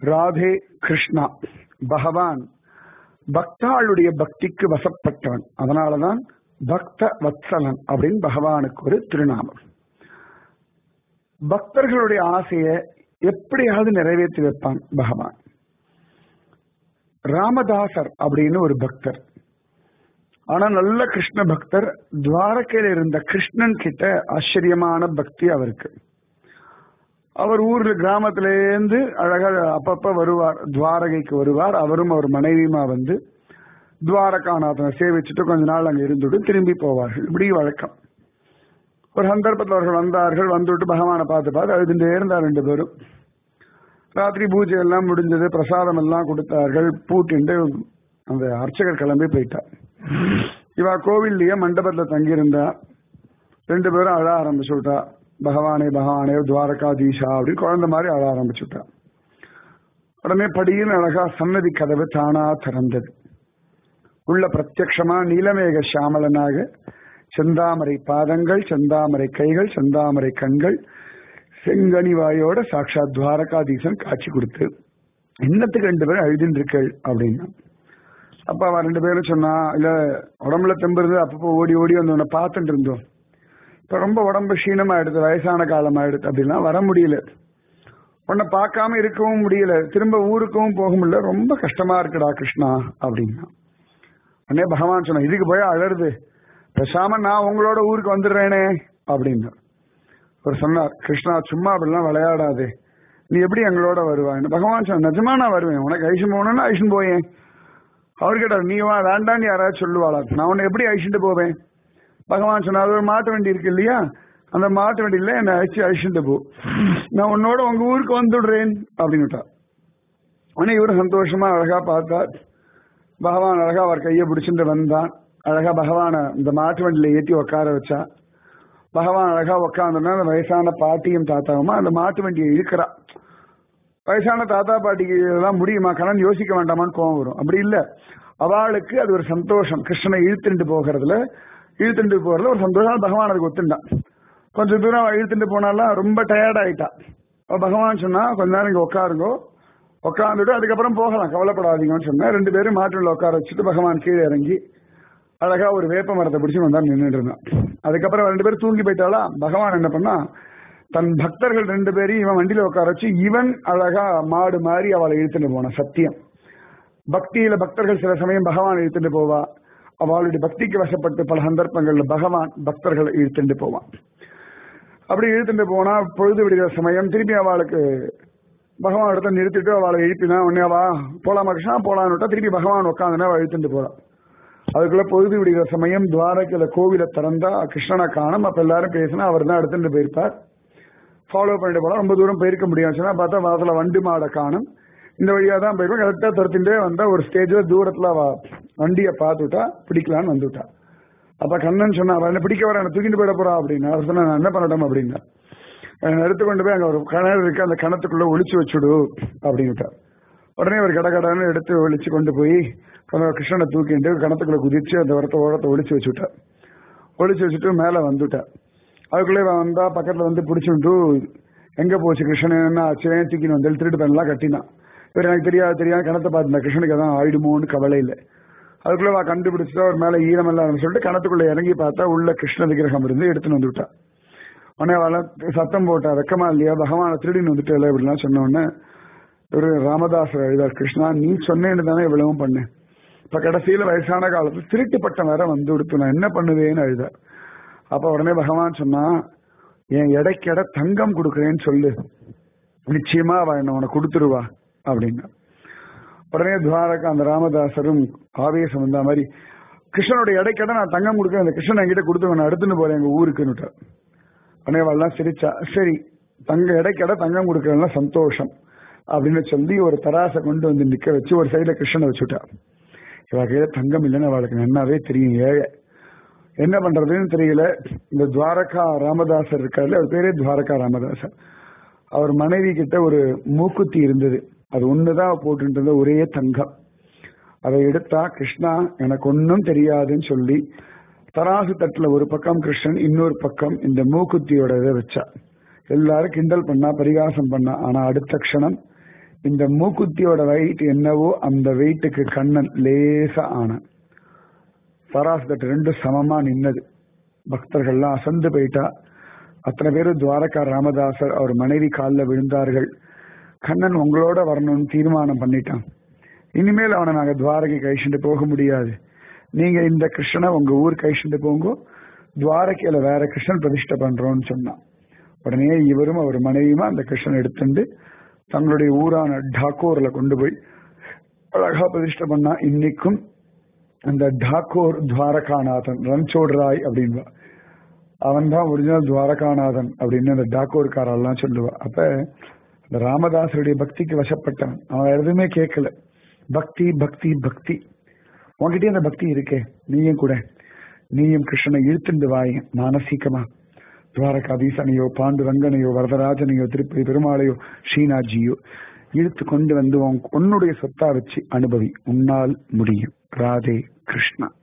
ராதே கிருஷ்ணா பகவான் பக்தாளுடைய பக்திக்கு வசப்பட்டவன் அதனாலதான் பக்த வத்சலன் அப்படின்னு பகவானுக்கு ஒரு திருநாமம் பக்தர்களுடைய ஆசையை எப்படியாவது நிறைவேற்றி வைப்பான் பகவான் ராமதாசர் அப்படின்னு ஒரு பக்தர் ஆனா நல்ல கிருஷ்ண பக்தர் துவாரகையில இருந்த கிருஷ்ணன் கிட்ட ஆச்சரியமான பக்தி அவருக்கு அவர் ஊர்ல கிராமத்திலேருந்து அழகா அப்பப்ப வருவார் துவாரகைக்கு வருவார் அவரும் அவர் மனைவியுமா வந்து துவாரகாநாதனை சேவிச்சுட்டு கொஞ்ச நாள் அங்க இருந்துட்டு திரும்பி போவார்கள் இப்படி வழக்கம் ஒரு சந்தர்ப்பத்தில் அவர்கள் வந்தார்கள் வந்துவிட்டு பகவானை பார்த்து பார்த்து அழுதுட்டே இருந்தார் ரெண்டு பேரும் ராத்திரி பூஜை எல்லாம் முடிஞ்சது பிரசாதம் எல்லாம் கொடுத்தார்கள் பூட்டிண்டு அந்த அர்ச்சகர் கிளம்பி போயிட்டார் இவா கோவில்லையே மண்டபத்துல தங்கியிருந்தா ரெண்டு பேரும் அழ ஆரம்பிச்சுட்டா பகவானே பகவானே துவாரகாதீஷா அப்படின்னு குழந்தை மாதிரி அழ ஆரம்பிச்சுட்டா உடனே படியின் அழகா சன்னதி கதவு தானா திறந்தது உள்ள பிரத்யக்ஷமா நீலமேக சாமலனாக செந்தாமரை பாதங்கள் செந்தாமரை கைகள் செந்தாமரை கண்கள் செங்கனி வாயோட சாட்சாத் துவாரகாதீசன் காட்சி கொடுத்து இன்னத்துக்கு ரெண்டு பேரும் அழுதுன்னு இருக்கள் அப்படின்னா அப்ப அவன் ரெண்டு பேரும் சொன்னா இல்ல உடம்புல தெம்பு இருந்து அப்பப்போ ஓடி ஓடி வந்து உன்னை பார்த்துட்டு இருந்தோம் இப்ப ரொம்ப உடம்பு க்ஷீணமாயிடுது வயசான காலம் ஆயிடுது அப்படின்னா வர முடியல உன்னை பார்க்காம இருக்கவும் முடியல திரும்ப ஊருக்கும் போக முடியல ரொம்ப கஷ்டமா இருக்குடா கிருஷ்ணா அப்படின்னா உடனே பகவான் சொன்ன இதுக்கு போய் அழருது பேசாம நான் உங்களோட ஊருக்கு வந்துடுறேனே அப்படின்னா அவர் சொன்னார் கிருஷ்ணா சும்மா அப்படிலாம் விளையாடாதே நீ எப்படி எங்களோட வருவான்னு பகவான் சொன்ன நிஜமா நான் வருவேன் உனக்கு ஐஷன் போகணும்னா ஐஷன் போயேன் அவர் கேட்டார் நீ வா வேண்டான்னு யாராவது சொல்லுவாளா நான் உன்னை எப்படி அழிச்சுட்டு போவேன் பகவான் சொன்னார் அது ஒரு மாட்டு வண்டி இருக்கு இல்லையா அந்த மாட்டு வண்டியில என்னை அழிச்சு அழிச்சுட்டு போ நான் உன்னோட உங்க ஊருக்கு வந்துடுறேன் அப்படின்னுட்டா உடனே இவரு சந்தோஷமா அழகா பார்த்தார் பகவான் அழகா அவர் கையை பிடிச்சிட்டு வந்தான் அழகா பகவான இந்த மாட்டு வண்டியில ஏற்றி உட்கார வச்சா பகவான் அழகா உட்காந்துனா அந்த வயசான பாட்டியும் தாத்தாவுமா அந்த மாட்டு வண்டியை இழுக்கிறா வயசான தாத்தா பாட்டிக்கு இதெல்லாம் முடியுமா கணன் யோசிக்க வேண்டாமான்னு கோவம் வரும் அப்படி இல்ல அவளுக்கு அது ஒரு சந்தோஷம் கிருஷ்ணனை இழுத்துட்டு போகிறதுல இழுத்துட்டு போறதுல ஒரு சந்தோஷம் பகவான் அதுக்கு ஒத்துண்டான் கொஞ்ச தூரம் அவ இழுத்துட்டு போனாலாம் ரொம்ப டயர்ட் ஆயிட்டா அப்ப பகவான் சொன்னா கொஞ்ச நேரம் இங்க உட்காருங்கோ உட்காந்துட்டு அதுக்கப்புறம் போகலாம் கவலைப்படாதீங்கன்னு சொன்னா ரெண்டு பேரும் மாட்டுல உட்கார வச்சுட்டு பகவான் கீழே இறங்கி அழகா ஒரு வேப்ப மரத்தை பிடிச்சு வந்தா நின்றுட்டு இருந்தான் அதுக்கப்புறம் ரெண்டு பேரும் தூங்கி போயிட்டாளா பகவான் என்ன பண்ணா தன் பக்தர்கள் ரெண்டு பேரையும் இவன் வண்டியில உட்கார வச்சு இவன் அழகா மாடு மாதிரி அவளை இழுத்துட்டு போனான் சத்தியம் பக்தியில பக்தர்கள் சில சமயம் பகவான் இழுத்துட்டு போவா அவளுடைய பக்திக்கு வசப்பட்டு பல சந்தர்ப்பங்கள்ல பகவான் பக்தர்களை இழுத்துட்டு போவான் அப்படி இழுத்துட்டு போனா பொழுது விடுகிற சமயம் திருப்பி அவளுக்கு பகவான் இடத்த நிறுத்திட்டு அவளை எழுப்பினா உடனே வா போலாமா கிருஷ்ணா போலான்னு திருப்பி பகவான் உட்காந்துனா அவள் இழுத்துட்டு போறான் அதுக்குள்ள பொழுது விடுகிற சமயம் துவாரகையில கோவில திறந்தா கிருஷ்ணனை காணும் அப்ப எல்லாரும் பேசினா அவர் தான் எடுத்துட்டு போயிருப்பார் ஃபாலோ பண்ணிட்டு போலாம் ரொம்ப தூரம் போயிருக்க முடியும் சொன்னா பார்த்தா வாசல வண்டி மாடை காணும் இந்த வழியா தான் போயிருப்போம் கரெக்டா துரத்திட்டே வந்தா ஒரு ஸ்டேஜ்ல தூரத்துல அவ வண்டியை பார்த்துட்டா பிடிக்கலான்னு வந்துட்டா அப்ப கண்ணன் சொன்னா அவ என்ன பிடிக்க வர என்ன தூக்கிட்டு போயிட போறா அப்படின்னு அவர் சொன்னா நான் என்ன பண்ணட்டும் அப்படின்னா எடுத்து கொண்டு போய் அங்க ஒரு கிணறு இருக்கு அந்த கிணத்துக்குள்ள ஒளிச்சு வச்சுடு அப்படின்னுட்டார் உடனே ஒரு கடகடன்னு எடுத்து ஒளிச்சு கொண்டு போய் கிருஷ்ணனை தூக்கிட்டு கிணத்துக்குள்ள குதிச்சு அந்த வரத்தை ஓரத்தை ஒளிச்சு வச்சுட்டார் ஒளிச்சு வச்சுட்டு மேல வந்துட்டார் அதுக்குள்ளே வந்தா பக்கத்துல வந்து பிடிச்சுட்டு எங்க போச்சு கிருஷ்ணன் என்ன ஆச்சு தூக்கின்னு வந்து திருட்டு பண்ணலாம் கட்டினான் இவர் எனக்கு தெரியாது தெரியாது கிணத்தை பார்த்துருந்தா கிருஷ்ணனுக்கு அதான் ஆயிடுமோன்னு கவலை இல்லை அதுக்குள்ள வா கண்டுபிடிச்சா ஒரு மேல ஈரம் எல்லாம் சொல்லிட்டு கிணத்துக்குள்ள இறங்கி பார்த்தா உள்ள கிருஷ்ண விக்கிரகம் இருந்து எடுத்துன்னு வந்துவிட்டா உடனே அவள சத்தம் போட்டா வெக்கமா இல்லையா பகவான திருடின்னு வந்துட்டு இப்படிலாம் சொன்ன உடனே ஒரு ராமதாசர் எழுதார் கிருஷ்ணா நீ சொன்னேன்னு தானே இவ்வளவும் பண்ணேன் இப்ப கடைசியில வயசான காலத்துல திருட்டு பட்டம் வேற வந்து கொடுத்து நான் என்ன பண்ணுவேன்னு எழுதார் அப்ப உடனே பகவான் சொன்னா என் எடைக்கெட தங்கம் கொடுக்குறேன்னு சொல்லு நிச்சயமா அவ என்ன உனக்கு கொடுத்துருவா அப்படின்னா உடனே துவாரகா அந்த ராமதாசரும் ஆவேசம் வந்த மாதிரி கிருஷ்ணனுடைய இடைக்கட நான் தங்கம் கொடுக்க அந்த கிருஷ்ணன் என்கிட்ட கொடுத்து நான் எடுத்துன்னு போறேன் எங்க ஊருக்குன்னுட்டா உடனே அவள்லாம் சிரிச்சா சரி தங்க இடைக்கட தங்கம் கொடுக்கறதுலாம் சந்தோஷம் அப்படின்னு சொல்லி ஒரு தராசை கொண்டு வந்து நிக்க வச்சு ஒரு சைடுல கிருஷ்ணனை வச்சுட்டா இவ கையில தங்கம் இல்லைன்னு அவளுக்கு நன்னாவே தெரியும் ஏழை என்ன பண்றதுன்னு தெரியல இந்த துவாரகா ராமதாசர் இருக்காரு அவர் பேரே துவாரகா ராமதாசர் அவர் மனைவி கிட்ட ஒரு மூக்குத்தி இருந்தது அது ஒண்ணுதான் போட்டு ஒரே தங்கம் அதை எடுத்தா கிருஷ்ணா எனக்கு ஒன்னும் தெரியாதுன்னு சொல்லி தராசு தட்டுல ஒரு பக்கம் கிருஷ்ணன் இன்னொரு பக்கம் இந்த மூக்குத்தியோட இதை வச்சா எல்லாரும் கிண்டல் பண்ணா பரிகாசம் பண்ணா ஆனா அடுத்த க்ஷணம் இந்த மூக்குத்தியோட வெயிட் என்னவோ அந்த வெயிட்டுக்கு கண்ணன் லேசா ஆனான் சராசதட் ரெண்டு சமமா நின்னது பக்தர்கள்லாம் அசந்து போயிட்டா அத்தனை பேரும் துவாரகா ராமதாசர் அவர் மனைவி காலில் விழுந்தார்கள் கண்ணன் உங்களோட வரணும்னு தீர்மானம் பண்ணிட்டான் இனிமேல் அவனை நாங்க துவாரகை கழிச்சுட்டு போக முடியாது நீங்க இந்த கிருஷ்ணனை உங்க ஊர் கழிச்சுட்டு போங்க துவாரகையில வேற கிருஷ்ணன் பிரதிஷ்டை பண்றோம்னு சொன்னான் உடனே இவரும் அவர் மனைவியுமா அந்த கிருஷ்ணன் எடுத்துட்டு தங்களுடைய ஊரான டாக்கூர்ல கொண்டு போய் அழகா பிரதிஷ்டை பண்ணா இன்னைக்கும் அந்த டாக்கூர் துவாரகாநாதன் ரன்சோட் ராய் அப்படின்பா அவன் தான் ஒரிஜினல் துவாரகாநாதன் அப்படின்னு அந்த டாக்கூர்காரெல்லாம் சொல்லுவா அப்ப இந்த ராமதாசருடைய பக்திக்கு வசப்பட்டவன் அவன் எதுவுமே கேட்கல பக்தி பக்தி பக்தி உன்கிட்டயே அந்த பக்தி இருக்கே நீயும் கூட நீயும் கிருஷ்ணனை இழுத்துண்டு வாய் மானசீகமா துவாரகாதீசனையோ பாண்டுரங்கனையோ வரதராஜனையோ திருப்பதி பெருமாளையோ ஸ்ரீநாத்ஜியோ இழுத்து கொண்டு வந்து உன் உன்னுடைய சொத்தா வச்சு அனுபவி உன்னால் முடியும் ராதே கிருஷ்ணா